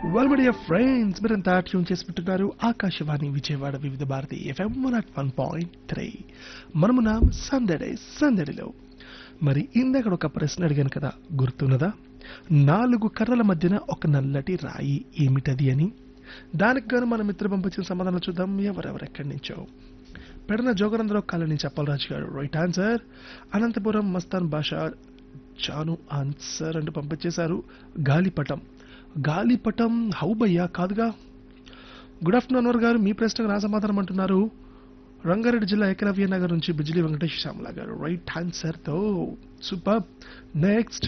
well my dear friends మీరంతా tune చేసి పెట్టున్నారు Akashvani Vijayawada Vividh Bharati FM one at one point three మనమున సందడే సందడిలో మరి ఇందాక ఒక ప్రశ్న అడిగాను కదా గుర్తున్నదా నాలుగు కర్రల మధ్యన ఒక నల్లటి రాయి ఏమిటది అని దానికి గాను మన మిత్రులు పంపించిన సమాధానం చూద్దాం ఎవరెవరు ఎక్కడి నుంచో పెడన జోగరంధ్రరావు కాలనీ చెప్పలరాజు గారు రైట్ ఆన్సర్ అనంతపురం మస్తాన్ భాష చాను ఆన్సర్ అంటూ పంపించేశారు గాలిపటం గాలిపటం హౌ భయ్యా కాదుగా గుడ్ ఆఫ్టర్నూన్ అన్వర్ గారు మీ ప్రశ్నకు నా సమాధానం అంటున్నారు రంగారెడ్డి జిల్లా ఏకలవ్య నగర్ నుంచి బిజిలీ వెంకటేష్ శ్యామల గారు రైట్ ఆన్సర్ తో super next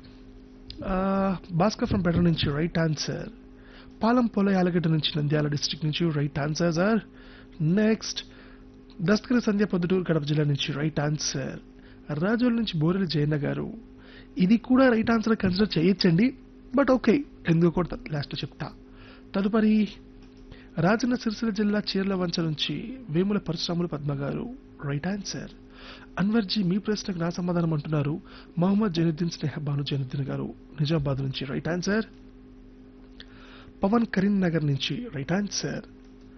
Bhaskar from petrol నుంచి రైట్ ఆన్సర్ పాలం పొల యాలగడ్డ నుంచి నంద్యాల డిస్ట్రిక్ట్ నుంచి right answer sir next Dastagiri Sandhya Proddatur Kadapa జిల్లా నుంచి రైట్ ఆన్సర్ రాజోల నుంచి బోరెల జయన్న గారు ఇది కూడా రైట్ ఆన్సర్ కన్సిడర్ చేయొచ్చండి బట్ ఓకే ఎందుకు కూడా లాస్ట్ చెప్తా తదుపరి రాజన్న సిరిసిల్ల జిల్లా చీర్ల వంచ నుంచి వేముల పరశురాములు పద్మ గారు రైట్ ఆన్సర్ అన్వర్జీ మీ ప్రశ్నకు నా సమాధానం అంటున్నారు మహమ్మద్ జైనుద్దీన్ స్నేహ భాను జైనుద్దీన్ గారు నిజామాబాద్ నుంచి రైట్ ఆన్సర్ పవన్ కరీంనగర్ నుంచి రైట్ ఆన్సర్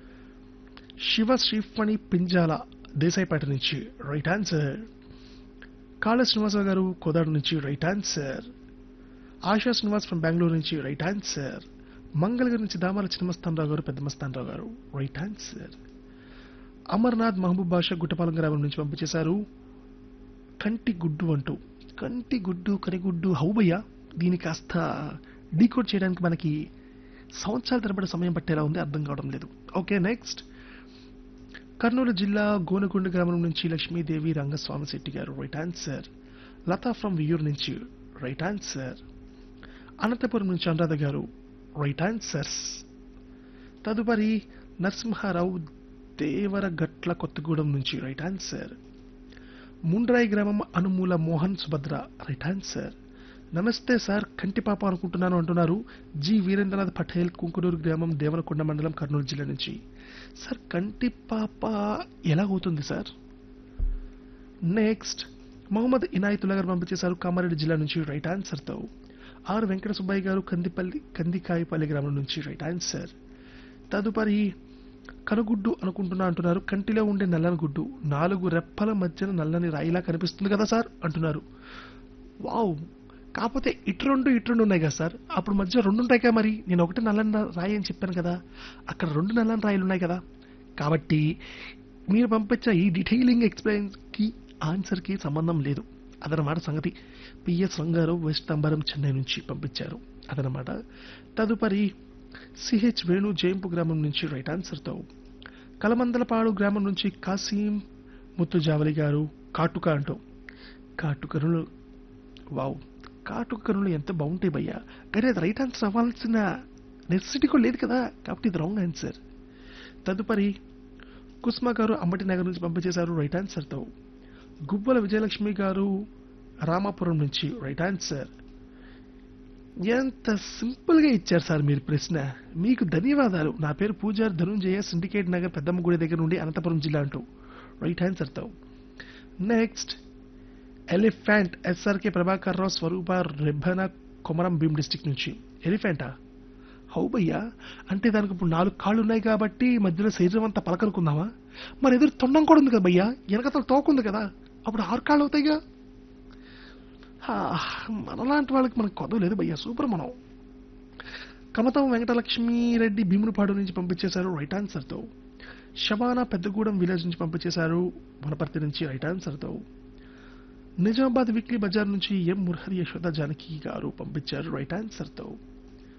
శివ శ్రీఫణి పింజాల దేశాయిపేట నుంచి రైట్ ఆన్సర్ కాళ శ్రీనివాసరావు గారు కోదాడు నుంచి right answer Asha Srinivas from Bengaluru నుంచి రైట్ ఆన్సర్ మంగళగిరి నుంచి దామాల చిన్నమస్తానరావు గారు పెద్ద మస్తానరావు గారు రైట్ ఆన్సర్ అమర్నాథ్ మహబూబ్ బాషా గుట్టపాలెం గ్రామం నుంచి పంపించేశారు కంటి గుడ్డు అంటూ కంటి గుడ్డు కనిగుడ్డు హౌబయ్య దీని కాస్త డీకోడ్ చేయడానికి మనకి సంవత్సరాల తరబడి సమయం పట్టేలా ఉంది అర్థం కావడం లేదు ఓకే నెక్స్ట్ కర్నూలు జిల్లా గోనగుండ గ్రామం నుంచి Lakshmidevi Rangaswamy Shetty garu right answer Latha from Viyur నుంచి రైట్ ఆన్సర్ అనంతపురం నుంచి అనురాధ గారు రైట్ ఆన్సర్స్ తదుపరి నరసింహారావు దేవరగట్ల కొత్తగూడెం నుంచి రైట్ ఆన్సర్ ముండ్రాయి గ్రామం అనుమూల మోహన్ సుభద్ర రైట్ ఆన్సర్ నమస్తే సార్ కంటిపాప అనుకుంటున్నాను అంటున్నారు జి వీరేంద్రనాథ్ పటేల్ కుంకునూరు గ్రామం దేవనకొండ మండలం కర్నూలు జిల్లా నుంచి సార్ కంటిపాప ఎలా అవుతుంది సార్ నెక్స్ట్ మొహమ్మద్ ఇనాయతుల్లా గారు పంపించేశారు కామారెడ్డి జిల్లా నుంచి రైట్ ఆన్సర్తో ఆర్ వెంకట సుబ్బయ్య గారు కందిపల్లి కందికాయపల్లి గ్రామం నుంచి రైట్ ఆన్సర్ తదుపరి కనుగుడ్డు అనుకుంటున్నా అంటున్నారు కంటిలో ఉండే నల్లని గుడ్డు నాలుగు రెప్పల మధ్యన నల్లని రాయిలా కనిపిస్తుంది కదా సార్ అంటున్నారు వావ్ కాకపోతే ఇటు రెండు ఇటు రెండు ఉన్నాయి కదా సార్ అప్పుడు మధ్య రెండు ఉంటాయి కదా మరి నేను ఒకటి నల్లని రాయి అని చెప్పాను కదా అక్కడ రెండు నల్లని రాయిలు ఉన్నాయి కదా కాబట్టి మీరు పంపించిన ఈ డీటెయిలింగ్ ఎక్స్ప్లెయిన్కి ఆన్సర్కి సంబంధం లేదు అదనమాట సంగతి పిఎస్ రంగారు వెస్ట్ అంబరం చెన్నై నుంచి పంపించారు అదనమాట తదుపరి సిహెచ్ వేణు జయంపు గ్రామం నుంచి రైట్ ఆన్సర్తో కలమందలపాడు గ్రామం నుంచి కాసీం ముత్తుజావలి గారు కాటుక అంటూ కాటుకరులు వావ్ కాటుకరులు ఎంత బాగుంటాయి భయ్యా కానీ అది రైట్ ఆన్సర్ అవ్వాల్సిన నెసెసిటీ కూడా లేదు కదా కాబట్టి ఇది రాంగ్ ఆన్సర్ తదుపరి కుస్మా గారు అంబటి నగర్ నుంచి పంపించేశారు రైట్ ఆన్సర్తో గుబ్బల విజయలక్ష్మి గారు రామాపురం నుంచి రైట్ ఆన్సర్ ఎంత సింపుల్ గా ఇచ్చారు సార్ మీరు ప్రశ్న మీకు ధన్యవాదాలు నా పేరు పూజారి ధనుంజయ సిండికేట్ నగర్ పెద్దమ్మ గుడి దగ్గర నుండి అనంతపురం జిల్లా అంటూ రైట్ ఆన్సర్తో next elephant SRK Prabhakar Rao Swaroopa Rebbena Komaram Bheem district నుంచి ఎలిఫెంటా హౌ భయ్యా అంటే దానికి ఇప్పుడు నాలుగు కాళ్ళు ఉన్నాయి కాబట్టి మధ్యలో శరీరం అంతా పలకనుకుందామా మరి ఎదురు తొండం కూడా ఉంది కదా భయ్యా వెనకతల తోకుంది కదా అప్పుడు ఆరు కాళ్ళు అవుతాయిగా హా, మనలాంటి వాళ్ళకి మనకు కొదవ లేదు భయ్యా సూపర్ మనం కమతం వెంకటలక్ష్మి రెడ్డి భీమునిపాడు నుంచి పంపించేశారు రైట్ ఆన్సర్తో శబానా పెద్దగూడెం విలేజ్ నుంచి పంపించేశారు వనపర్తి నుంచి రైట్ ఆన్సర్తో నిజామాబాద్ వీక్లీ బజార్ నుంచి ఎం మురహరి యశోద జానకి గారు పంపించారు రైట్ ఆన్సర్తో